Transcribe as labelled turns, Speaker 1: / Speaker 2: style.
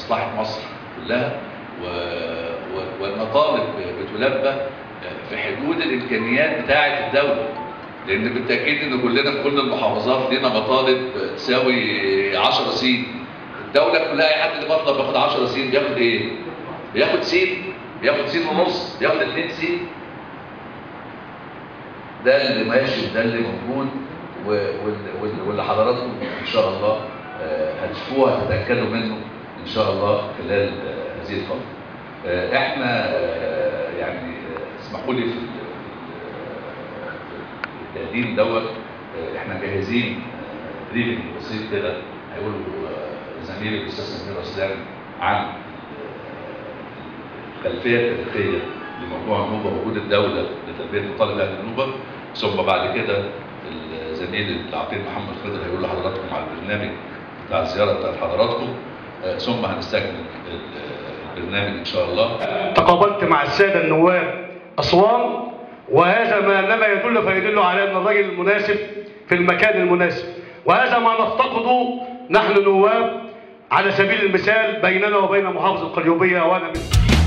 Speaker 1: لمصلحه مصر كلها و... و... والمطالب بتلبى في حدود الامكانيات بتاعه الدوله لان بالتاكيد ان كلنا في كل المحافظات لينا مطالب تساوي 10 سين الدوله كلها اي حد اللي بطلب بياخد 10 سين بياخد ايه؟ بياخد سين بياخد سين ونص بياخد 2 سين ده اللي ماشي وده اللي موجود و- وال- وال- واللي حضراتكم ان شاء الله آه، هتشوفوه هتتاكدوا منه ان شاء الله خلال آه، هذه الفتره. آه، احنا آه، يعني آه، اسمحوا لي في ال- في التقديم دوت آه، احنا جاهزين آه، بريفنج بسيط كده هيقولوا آه، زميلي الاستاذ سمير اسلام عن آه، الخلفيه التاريخيه لموضوع النوبه وجود الدوله لتلبيه مطالب اهل النوبه ثم بعد كده الزميل العقيد محمد خضر هيقول لحضراتكم على البرنامج بتاع الزياره بتاعت حضراتكم آه، ثم هنستكمل ال- البرنامج ان شاء الله
Speaker 2: تقابلت مع السادة النواب أسوان وهذا ما إنما يدل فيدل على أن الرجل المناسب في المكان المناسب وهذا ما نفتقده نحن نواب على سبيل المثال بيننا وبين محافظة القليوبية وأنا من